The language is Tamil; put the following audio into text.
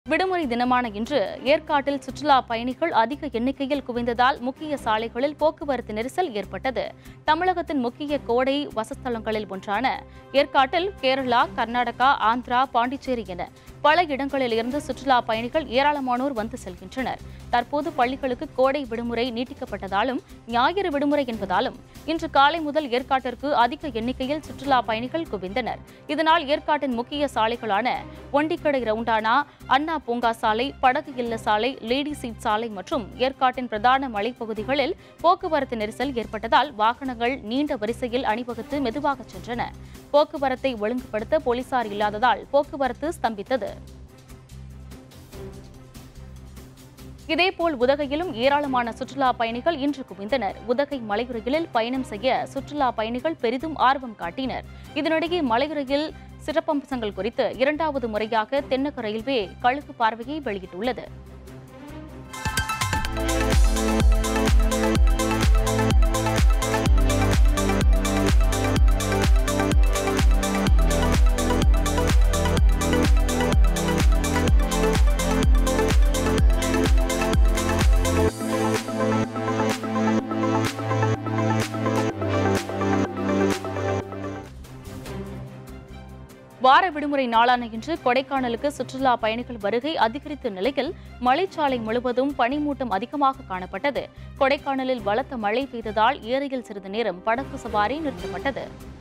விடுமுறை தினமான இன்று ஏற்காட்டில் சுற்றுலா பயணிகள் அதிக எண்ணிக்கையில் குவிந்ததால் முக்கிய சாலைகளில் போக்குவரத்து நெரிசல் ஏற்பட்டது தமிழகத்தின் முக்கிய கோடை வசஸ்தலங்களில் ஒன்றான ஏற்காட்டில் கேரளா கர்நாடகா ஆந்திரா பாண்டிச்சேரி என பல இடங்களில் இருந்து சுற்றுலா பயணிகள் ஏராளமானோர் வந்து செல்கின்றனர் தற்போது பள்ளிகளுக்கு கோடை விடுமுறை நீட்டிக்கப்பட்டதாலும் ஞாயிறு விடுமுறை என்பதாலும் இன்று காலை முதல் ஏற்காட்டிற்கு அதிக எண்ணிக்கையில் சுற்றுலா பயணிகள் குவிந்தனர் இதனால் ஏற்காட்டின் முக்கிய சாலைகளான ஒண்டிக்கடை ரவுண்டானா அண்ணா பூங்கா சாலை படகு இல்ல சாலை லேடி சீட் சாலை மற்றும் ஏற்காட்டின் பிரதான மலைப்பகுதிகளில் போக்குவரத்து நெரிசல் ஏற்பட்டதால் வாகனங்கள் நீண்ட வரிசையில் அணிவகுத்து மெதுவாக சென்றன போக்குவரத்தை ஒழுங்குபடுத்த போலீசார் இல்லாததால் போக்குவரத்து ஸ்தம்பித்தது இதேபோல் உதகையிலும் ஏராளமான சுற்றுலா பயணிகள் இன்று குவிந்தனர் உதகை மலையுறையில் பயணம் செய்ய சுற்றுலா பயணிகள் பெரிதும் ஆர்வம் காட்டினர் இதனிடையே மலையுறையில் சிறப்பம்சங்கள் குறித்து இரண்டாவது முறையாக தென்னக ரயில்வே கழுகு பார்வையை வெளியிட்டுள்ளது வார விடுமுறை நாளான இன்று கொடைக்கானலுக்கு சுற்றுலா பயணிகள் வருகை அதிகரித்த நிலையில் மலைச்சாலை முழுவதும் பனிமூட்டம் அதிகமாக காணப்பட்டது கொடைக்கானலில் பலத்த மழை பெய்ததால் ஏரியில் சிறிது நேரம் படகு சவாரி நிறுத்தப்பட்டது